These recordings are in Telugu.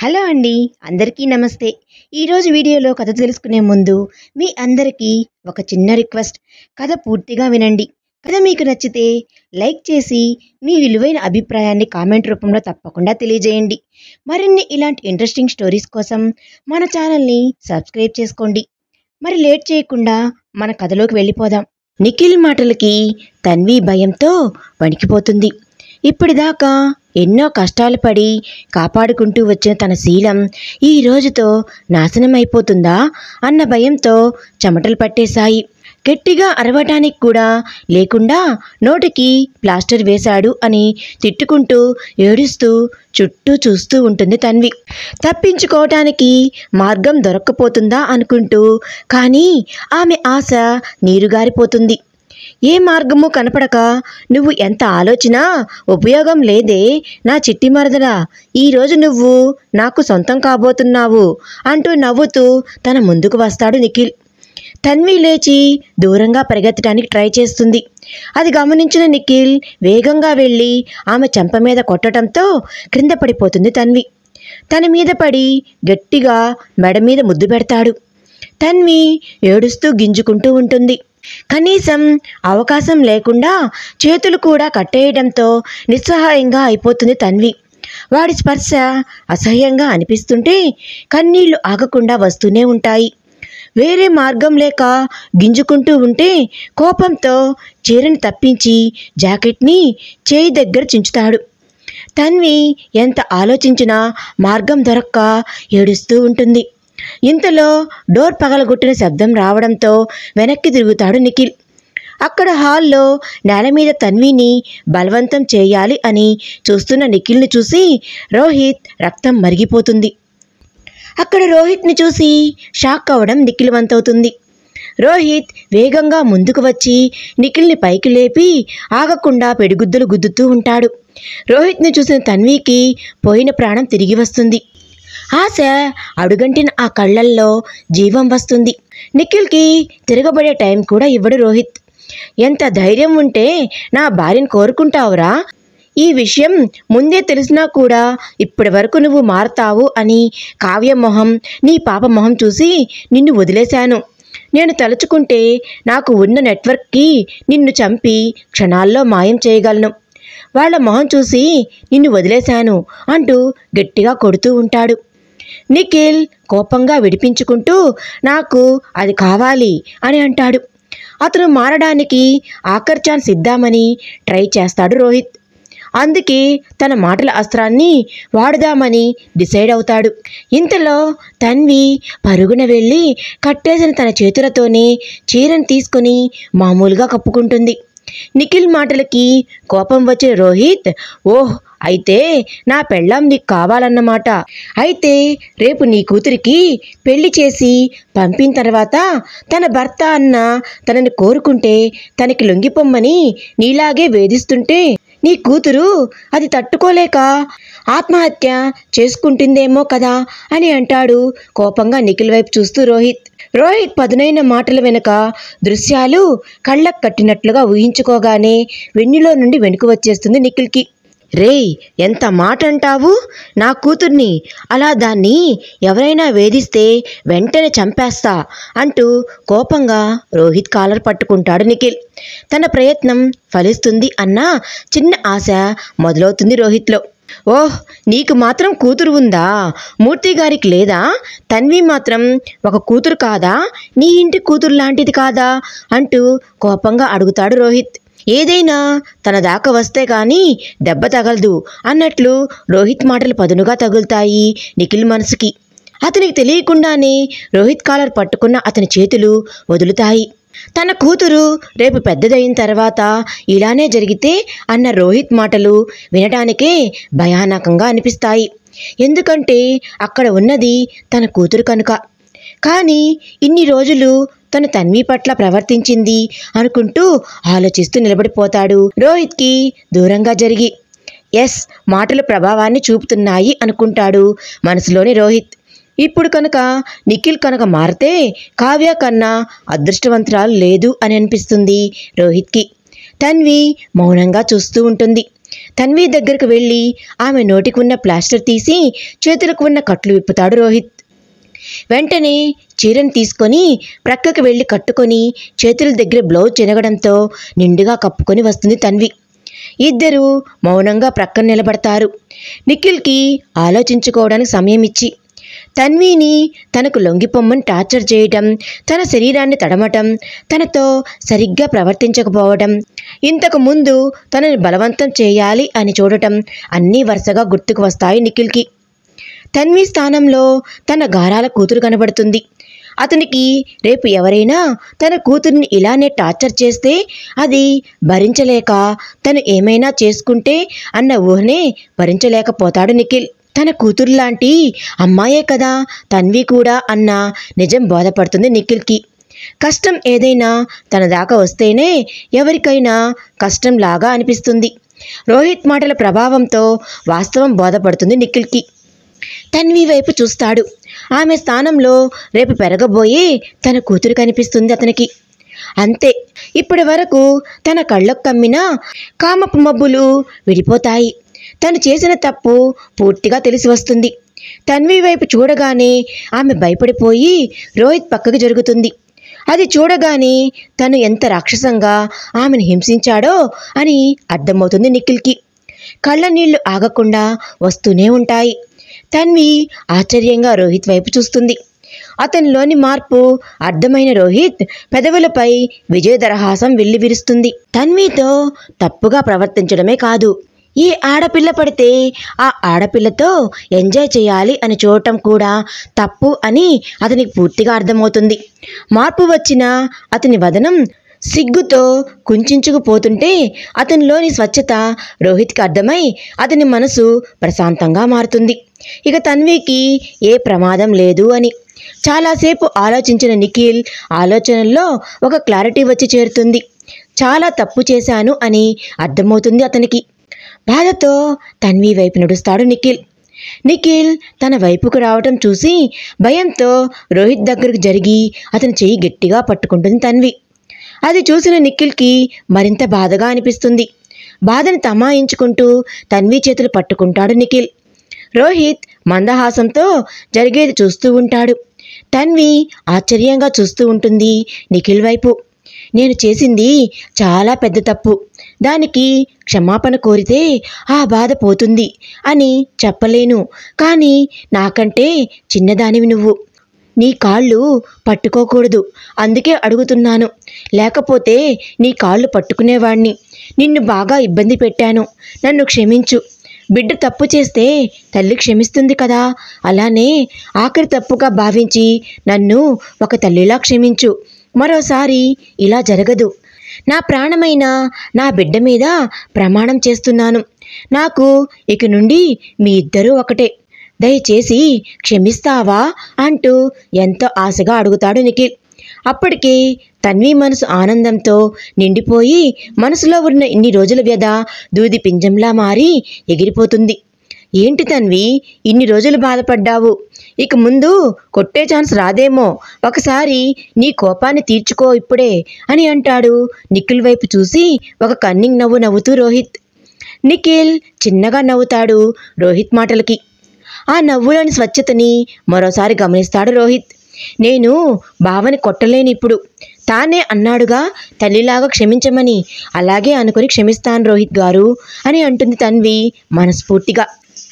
హలో అండి అందరికీ నమస్తే ఈరోజు వీడియోలో కథ తెలుసుకునే ముందు మీ అందరికీ ఒక చిన్న రిక్వెస్ట్ కథ పూర్తిగా వినండి కథ మీకు నచ్చితే లైక్ చేసి మీ విలువైన అభిప్రాయాన్ని కామెంట్ రూపంలో తప్పకుండా తెలియజేయండి మరిన్ని ఇలాంటి ఇంట్రెస్టింగ్ స్టోరీస్ కోసం మన ఛానల్ని సబ్స్క్రైబ్ చేసుకోండి మరి లేట్ చేయకుండా మన కథలోకి వెళ్ళిపోదాం నిఖిల్ మాటలకి తన్వి భయంతో వణికిపోతుంది ఇప్పటిదాకా ఎన్నో కష్టాలు పడి కాపాడుకుంటూ వచ్చిన తన శీలం ఈ రోజుతో నాశనం అయిపోతుందా అన్న భయంతో చెమటలు పట్టేశాయి గట్టిగా అరవటానికి కూడా లేకుండా నోటికి ప్లాస్టర్ వేశాడు అని తిట్టుకుంటూ ఏడుస్తూ చుట్టూ చూస్తూ ఉంటుంది తన్వి తప్పించుకోవటానికి మార్గం దొరక్కపోతుందా అనుకుంటూ కానీ ఆమె ఆశ నీరుగారిపోతుంది ఏ మార్గము కనపడక నువ్వు ఎంత ఆలోచన ఉపయోగం లేదే నా చిట్టి మరదలా ఈరోజు నువ్వు నాకు సొంతం కాబోతున్నావు అంటూ నవ్వుతూ తన ముందుకు వస్తాడు నిఖిల్ తన్వి లేచి దూరంగా పరిగెత్తడానికి ట్రై చేస్తుంది అది గమనించిన నిఖిల్ వేగంగా వెళ్ళి ఆమె చెంప మీద కొట్టడంతో క్రింద పడిపోతుంది తన్వి తన మీద పడి గట్టిగా మెడ మీద ముద్దు పెడతాడు తన్వి ఏడుస్తూ గింజుకుంటూ ఉంటుంది కనీసం అవకాశం లేకుండా చేతులు కూడా కట్టేయడంతో నిస్సహాయంగా అయిపోతుంది తన్వి వాడి స్పర్శ అసహ్యంగా అనిపిస్తుంటే కన్నీళ్లు ఆగకుండా వస్తూనే ఉంటాయి వేరే మార్గం లేక గింజుకుంటూ ఉంటే కోపంతో చీరని తప్పించి జాకెట్ని చేయి దగ్గర చించుతాడు తన్వి ఎంత ఆలోచించినా మార్గం దొరక్క ఏడుస్తూ ఉంటుంది ఇంతలో డోర్ పగలగొట్టిన శబ్దం రావడంతో వెనక్కి తిరుగుతాడు నిఖిల్ అక్కడ హాల్లో నేల మీద తన్విని బలవంతం చేయాలి అని చూస్తున్న నిఖిల్ని చూసి రోహిత్ రక్తం మరిగిపోతుంది అక్కడ రోహిత్ని చూసి షాక్ అవ్వడం నిఖిల్ వంతవుతుంది రోహిత్ వేగంగా ముందుకు వచ్చి నిఖిల్ని పైకి లేపి ఆగకుండా పెడిగుద్దులు గుద్దుతూ ఉంటాడు రోహిత్ని చూసిన తన్వికి పోయిన ప్రాణం తిరిగి వస్తుంది ఆశ అడుగంటిన ఆ కళ్ళల్లో జీవం వస్తుంది నిఖిల్కి తిరగబడే టైం కూడా ఇవ్వడు రోహిత్ ఎంత ధైర్యం ఉంటే నా భార్యను కోరుకుంటావురా ఈ విషయం ముందే తెలిసినా కూడా ఇప్పటి వరకు నువ్వు మారతావు అని కావ్య మొహం నీ పాప మొహం చూసి నిన్ను వదిలేశాను నేను తలుచుకుంటే నాకు ఉన్న నెట్వర్క్కి నిన్ను చంపి క్షణాల్లో మాయం చేయగలను వాళ్ళ మొహం చూసి నిన్ను వదిలేశాను అంటూ గట్టిగా కొడుతూ ఉంటాడు నిఖిల్ కోపంగా విడిపించుకుంటూ నాకు అది కావాలి అని అంటాడు అతను మారడానికి ఆఖరి ఛాన్స్ ఇద్దామని ట్రై చేస్తాడు రోహిత్ అందుకే తన మాటల అస్త్రాన్ని వాడుదామని డిసైడ్ అవుతాడు ఇంతలో తన్వి పరుగున వెళ్ళి కట్టేసిన తన చేతులతోనే చీరను తీసుకొని మామూలుగా కప్పుకుంటుంది నిఖిల్ మాటలకి కోపం వచ్చిన రోహిత్ ఓహ్ అయితే నా పెళ్ళాం నీకు కావాలన్నమాట అయితే రేపు నీ కూతురికి పెళ్లి చేసి పంపిన తర్వాత తన భర్త అన్న తనని కోరుకుంటే తనకి లొంగిపోమ్మని నీలాగే వేధిస్తుంటే నీ కూతురు అది తట్టుకోలేక ఆత్మహత్య చేసుకుంటుందేమో కదా అని అంటాడు కోపంగా నిఖిల్ వైపు చూస్తూ రోహిత్ రోహిత్ పదునైన మాటల వెనుక దృశ్యాలు కళ్ళకు కట్టినట్లుగా ఊహించుకోగానే వెన్నులో నుండి వెనుక వచ్చేస్తుంది నిఖిల్కి రేయ్ ఎంత మాట అంటావు నా కూతుర్ని అలా దాన్ని ఎవరైనా వేధిస్తే వెంటనే చంపేస్తా అంటూ కోపంగా రోహిత్ కాలర్ పట్టుకుంటాడు నిఖిల్ తన ప్రయత్నం ఫలిస్తుంది అన్న చిన్న ఆశ మొదలవుతుంది రోహిత్లో ఓహ్ నీకు మాత్రం కూతురు ఉందా మూర్తి గారికి లేదా తన్వి మాత్రం ఒక కూతురు కాదా నీ ఇంటి కూతురు లాంటిది కాదా అంటూ కోపంగా అడుగుతాడు రోహిత్ ఏదైనా తన దాకా వస్తే కానీ దెబ్బ తగలదు అన్నట్లు రోహిత్ మాటలు పదునుగా తగులుతాయి నిఖిల్ మనసుకి అతనికి తెలియకుండానే రోహిత్ కాలర్ పట్టుకున్న అతని చేతులు వదులుతాయి తన కూతురు రేపు పెద్దదైన తర్వాత ఇలానే జరిగితే అన్న రోహిత్ మాటలు వినడానికే భయానకంగా అనిపిస్తాయి ఎందుకంటే అక్కడ ఉన్నది తన కూతురు కనుక కానీ ఇన్ని రోజులు తను తన్వి పట్ల ప్రవర్తించింది అనుకుంటూ ఆలోచిస్తూ నిలబడిపోతాడు రోహిత్కి దూరంగా జరిగి ఎస్ మాటలు ప్రభావాన్ని చూపుతున్నాయి అనుకుంటాడు మనసులోని రోహిత్ ఇప్పుడు కనుక నిఖిల్ కనుక మారితే కావ్య కన్నా అదృష్టవంతురాలు లేదు అని అనిపిస్తుంది రోహిత్కి తన్వి మౌనంగా చూస్తూ ఉంటుంది తన్వి దగ్గరకు వెళ్ళి ఆమె నోటికి ఉన్న ప్లాస్టర్ తీసి చేతులకు ఉన్న కట్లు విప్పుతాడు రోహిత్ వెంటనే చీరను తీసుకొని ప్రక్కకు వెళ్ళి కట్టుకొని చేతుల దగ్గర బ్లౌజ్ చినగడంతో నిండుగా కప్పుకొని వస్తుంది తన్వి ఇద్దరు మౌనంగా ప్రక్కన నిలబడతారు నిఖిల్కి ఆలోచించుకోవడానికి సమయం ఇచ్చి తన్విని తనకు లొంగిపోమ్మని టార్చర్ చేయటం తన శరీరాన్ని తడమటం తనతో సరిగ్గా ప్రవర్తించకపోవటం ఇంతకు ముందు తనని బలవంతం చేయాలి అని చూడటం అన్నీ వరుసగా గుర్తుకు వస్తాయి నిఖిల్కి తన్వి స్థానంలో తన గారాల కూతురు కనబడుతుంది అతనికి రేపు ఎవరైనా తన కూతుర్ని ఇలానే టార్చర్ చేస్తే అది భరించలేక తను ఏమైనా చేసుకుంటే అన్న ఊహనే భరించలేకపోతాడు నిఖిల్ తన కూతురులాంటి అమ్మాయే కదా తన్వి కూడా అన్న నిజం బోధపడుతుంది నిఖిల్కి కష్టం ఏదైనా తన దాకా వస్తేనే ఎవరికైనా కష్టం లాగా అనిపిస్తుంది రోహిత్ మాటల ప్రభావంతో వాస్తవం బోధపడుతుంది నిఖిల్కి తన్వి వైపు చూస్తాడు ఆమె స్థానంలో రేపు పెరగబోయే తన కూతురు కనిపిస్తుంది అతనికి అంతే ఇప్పటి వరకు తన కళ్ళకు కమ్మిన కామపు మబ్బులు విడిపోతాయి తను చేసిన తప్పు పూర్తిగా తెలిసి వస్తుంది తన్వి వైపు చూడగానే ఆమె భయపడిపోయి రోహిత్ పక్కకు జరుగుతుంది అది చూడగానే తను ఎంత రాక్షసంగా ఆమెను హింసించాడో అని అర్థమవుతుంది నిఖిల్కి కళ్ళ నీళ్లు ఆగకుండా వస్తూనే ఉంటాయి తన్వి ఆశ్చర్యంగా రోహిత్ వైపు చూస్తుంది అతనిలోని మార్పు అర్థమైన రోహిత్ పెదవులపై విజయదరహాసం విల్లివిరుస్తుంది తన్వితో తప్పుగా ప్రవర్తించడమే కాదు ఈ ఆడపిల్ల పడితే ఆ ఆడపిల్లతో ఎంజాయ్ చేయాలి అని చూడటం కూడా తప్పు అని అతనికి పూర్తిగా అర్థమవుతుంది మార్పు వచ్చిన అతని వదనం సిగ్గుతో కుంచుకుపోతుంటే అతనిలోని స్వచ్ఛత రోహిత్కి అర్థమై అతని మనసు ప్రశాంతంగా మారుతుంది ఇక తన్వికి ఏ ప్రమాదం లేదు అని చాలాసేపు ఆలోచించిన నిఖిల్ ఆలోచనల్లో ఒక క్లారిటీ వచ్చి చేరుతుంది చాలా తప్పు చేశాను అని అర్థమవుతుంది అతనికి బాధతో తన్వి వైపు నడుస్తాడు నిఖిల్ నిఖిల్ తన వైపుకు రావటం చూసి భయంతో రోహిత్ దగ్గరకు జరిగి అతని చెయ్యి గట్టిగా పట్టుకుంటుంది తన్వి అది చూసిన నిఖిల్కి మరింత బాధగా అనిపిస్తుంది బాధని తమాయించుకుంటూ తన్వి చేతులు పట్టుకుంటాడు నిఖిల్ రోహిత్ మందహాసంతో జరిగేది చూస్తూ ఉంటాడు తన్వి ఆశ్చర్యంగా చూస్తూ ఉంటుంది నిఖిల్ వైపు నేను చేసింది చాలా పెద్ద తప్పు దానికి క్షమాపణ కోరితే ఆ బాధ పోతుంది అని చెప్పలేను కానీ నాకంటే చిన్నదానివి నువ్వు నీ కాళ్ళు పట్టుకోకూడదు అందుకే అడుగుతున్నాను లేకపోతే నీ కాళ్ళు పట్టుకునేవాణ్ణి నిన్ను బాగా ఇబ్బంది పెట్టాను నన్ను క్షమించు బిడ్డ తప్పు చేస్తే తల్లి క్షమిస్తుంది కదా అలానే ఆఖరి తప్పుగా భావించి నన్ను ఒక తల్లిలా క్షమించు మరోసారి ఇలా జరగదు నా ప్రాణమైన నా బిడ్డ మీద ప్రమాణం చేస్తున్నాను నాకు ఇక నుండి మీ ఇద్దరూ ఒకటే దయచేసి క్షమిస్తావా అంటూ ఎంతో ఆశగా అడుగుతాడు నిఖిల్ అప్పటికే తన్వి మనసు ఆనందంతో నిండిపోయి మనసులో ఉన్న ఇన్ని రోజుల వ్యధ దూది పింజంలా మారి ఎగిరిపోతుంది ఏంటి తన్వి ఇన్ని రోజులు బాధపడ్డావు ఇక ముందు కొట్టే ఛాన్స్ రాదేమో ఒకసారి నీ కోపాన్ని తీర్చుకో ఇప్పుడే అని అంటాడు నిఖిల్ వైపు చూసి ఒక కన్నింగ్ నవ్వు నవ్వుతూ రోహిత్ నిఖిల్ చిన్నగా నవ్వుతాడు రోహిత్ మాటలకి ఆ నవ్వులోని స్వచ్ఛతని మరోసారి గమనిస్తాడు రోహిత్ నేను బావని కొట్టలేను ఇప్పుడు తానే అన్నాడుగా తల్లిలాగా క్షమించమని అలాగే అనుకుని క్షమిస్తాను రోహిత్ గారు అని అంటుంది తన్వి మనస్ఫూర్తిగా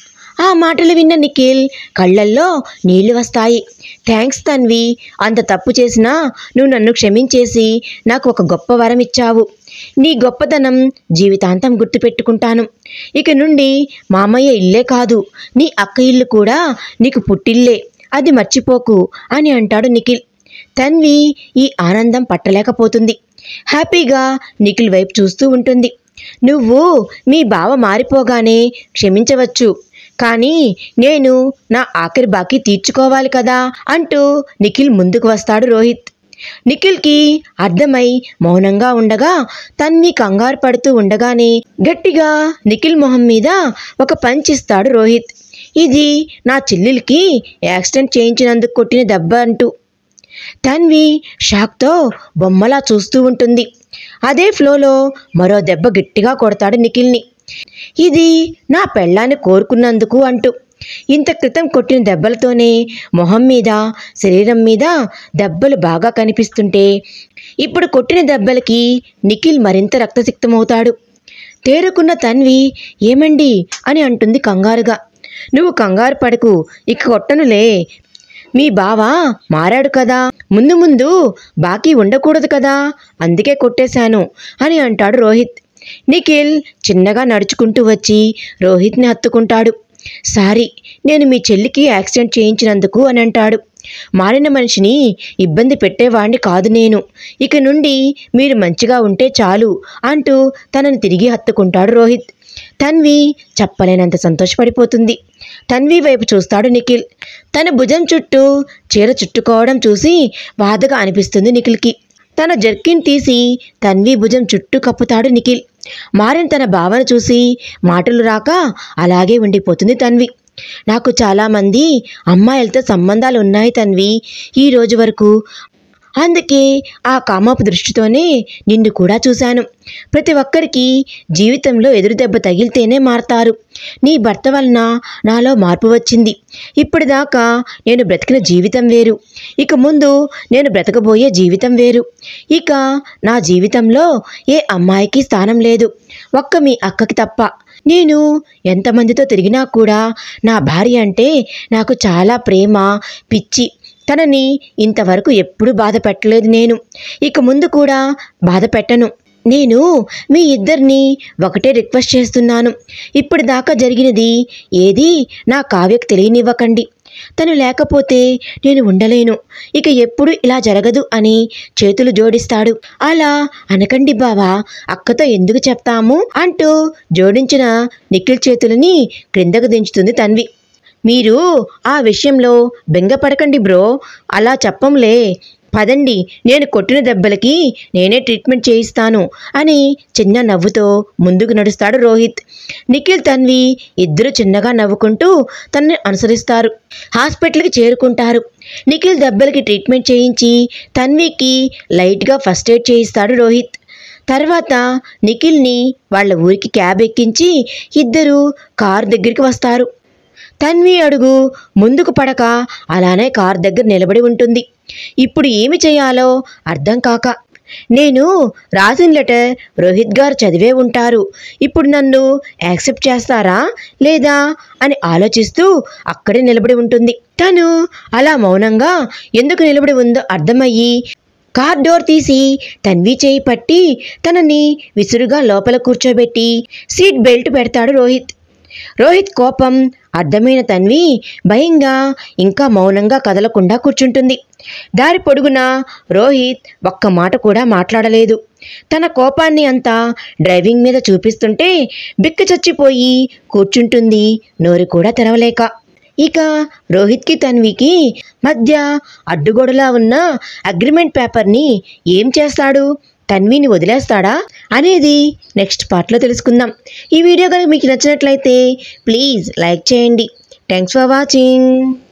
ఆ మాటలు విన్న నిఖిల్ కళ్ళల్లో నీళ్లు వస్తాయి థ్యాంక్స్ తన్వి అంత తప్పు చేసినా నువ్వు నన్ను క్షమించేసి నాకు ఒక గొప్ప వరం ఇచ్చావు నీ గొప్పతనం జీవితాంతం గుర్తుపెట్టుకుంటాను ఇక నుండి మామయ్య ఇల్లే కాదు నీ అక్క ఇల్లు కూడా నీకు పుట్టిల్లే అది మర్చిపోకు అని అంటాడు నిఖిల్ తన్వి ఈ ఆనందం పట్టలేకపోతుంది హ్యాపీగా నిఖిల్ వైపు చూస్తూ ఉంటుంది నువ్వు మీ బావ మారిపోగానే క్షమించవచ్చు కానీ నేను నా ఆఖరి బాకీ తీర్చుకోవాలి కదా అంటూ నిఖిల్ ముందుకు వస్తాడు రోహిత్ నిఖిల్కి అర్థమై మౌనంగా ఉండగా తన్ని కంగారు పడుతూ ఉండగానే గట్టిగా నిఖిల్ మొహం మీద ఒక పంచ్ ఇస్తాడు రోహిత్ ఇది నా చెల్లెలికి యాక్సిడెంట్ చేయించినందుకు కొట్టిన దెబ్బ అంటూ తన్వి షాక్తో బొమ్మలా చూస్తూ ఉంటుంది అదే ఫ్లోలో మరో దెబ్బ గట్టిగా కొడతాడు నిఖిల్ని ఇది నా పెళ్ళాన్ని కోరుకున్నందుకు అంటూ ఇంత క్రితం కొట్టిన దెబ్బలతోనే మొహం మీద శరీరం మీద దెబ్బలు బాగా కనిపిస్తుంటే ఇప్పుడు కొట్టిన దెబ్బలకి నిఖిల్ మరింత రక్తసిక్తమవుతాడు తేరుకున్న తన్వి ఏమండి అని అంటుంది కంగారుగా నువ్వు కంగారు పడకు ఇక కొట్టనులే మీ బావ మారాడు కదా ముందు ముందు బాకీ ఉండకూడదు కదా అందుకే కొట్టేశాను అని అంటాడు రోహిత్ నిఖిల్ చిన్నగా నడుచుకుంటూ వచ్చి రోహిత్ని హత్తుకుంటాడు సారీ నేను మీ చెల్లికి యాక్సిడెంట్ చేయించినందుకు అని అంటాడు మారిన మనిషిని ఇబ్బంది పెట్టేవాణ్ణి కాదు నేను ఇక నుండి మీరు మంచిగా ఉంటే చాలు అంటూ తనని తిరిగి హత్తుకుంటాడు రోహిత్ తన్వి చెప్పలేనంత సంతోషపడిపోతుంది తన్వి వైపు చూస్తాడు నిఖిల్ తన భుజం చుట్టూ చీర చుట్టుకోవడం చూసి బాధగా అనిపిస్తుంది నిఖిల్కి తన జర్కిన్ తీసి తన్వి భుజం చుట్టూ కప్పుతాడు నిఖిల్ మారిన తన భావన చూసి మాటలు రాక అలాగే ఉండిపోతుంది తన్వి నాకు చాలామంది అమ్మాయిలతో సంబంధాలు ఉన్నాయి తన్వి ఈ రోజు వరకు అందుకే ఆ కామపు దృష్టితోనే నిన్ను కూడా చూశాను ప్రతి ఒక్కరికి జీవితంలో ఎదురు దెబ్బ తగిలితేనే మారతారు నీ భర్త వలన నాలో మార్పు వచ్చింది ఇప్పటిదాకా నేను బ్రతికిన జీవితం వేరు ఇక ముందు నేను బ్రతకబోయే జీవితం వేరు ఇక నా జీవితంలో ఏ అమ్మాయికి స్థానం లేదు ఒక్క మీ అక్కకి తప్ప నేను ఎంతమందితో తిరిగినా కూడా నా భార్య అంటే నాకు చాలా ప్రేమ పిచ్చి తనని ఇంతవరకు ఎప్పుడు బాధ పెట్టలేదు నేను ఇక ముందు కూడా బాధ పెట్టను నేను మీ ఇద్దరిని ఒకటే రిక్వెస్ట్ చేస్తున్నాను ఇప్పటిదాకా జరిగినది ఏది నా కావ్యకు తెలియనివ్వకండి తను లేకపోతే నేను ఉండలేను ఇక ఎప్పుడు ఇలా జరగదు అని చేతులు జోడిస్తాడు అలా అనకండి బావా అక్కతో ఎందుకు చెప్తాము అంటూ జోడించిన నిఖిల్ చేతులని క్రిందకు దించుతుంది తన్వి మీరు ఆ విషయంలో బెంగపడకండి బ్రో అలా చెప్పంలే పదండి నేను కొట్టిన దెబ్బలకి నేనే ట్రీట్మెంట్ చేయిస్తాను అని చిన్న నవ్వుతో ముందుకు నడుస్తాడు రోహిత్ నిఖిల్ తన్వి ఇద్దరు చిన్నగా నవ్వుకుంటూ తనని అనుసరిస్తారు హాస్పిటల్కి చేరుకుంటారు నిఖిల్ దెబ్బలకి ట్రీట్మెంట్ చేయించి తన్వికి లైట్గా ఫస్ట్ ఎయిడ్ చేయిస్తాడు రోహిత్ తర్వాత నిఖిల్ని వాళ్ళ ఊరికి క్యాబ్ ఎక్కించి ఇద్దరు కారు దగ్గరికి వస్తారు తన్వి అడుగు ముందుకు పడక అలానే కార్ దగ్గర నిలబడి ఉంటుంది ఇప్పుడు ఏమి చేయాలో అర్థం కాక నేను రాసిన లెటర్ రోహిత్ గారు చదివే ఉంటారు ఇప్పుడు నన్ను యాక్సెప్ట్ చేస్తారా లేదా అని ఆలోచిస్తూ అక్కడే నిలబడి ఉంటుంది తను అలా మౌనంగా ఎందుకు నిలబడి ఉందో అర్థమయ్యి కార్ డోర్ తీసి తన్వి చేయి పట్టి తనని విసురుగా లోపల కూర్చోబెట్టి సీట్ బెల్ట్ పెడతాడు రోహిత్ రోహిత్ కోపం అర్థమైన తన్వి భయంగా ఇంకా మౌనంగా కదలకుండా కూర్చుంటుంది దారి పొడుగునా రోహిత్ ఒక్క మాట కూడా మాట్లాడలేదు తన కోపాన్ని అంతా డ్రైవింగ్ మీద చూపిస్తుంటే బిక్క చచ్చిపోయి కూర్చుంటుంది నోరు కూడా తెరవలేక ఇక రోహిత్కి తన్వికి మధ్య అడ్డుగోడలా ఉన్న అగ్రిమెంట్ పేపర్ని ఏం చేస్తాడు తన్విని వదిలేస్తాడా అనేది నెక్స్ట్ పార్ట్లో తెలుసుకుందాం ఈ వీడియో కనుక మీకు నచ్చినట్లయితే ప్లీజ్ లైక్ చేయండి థ్యాంక్స్ ఫర్ వాచింగ్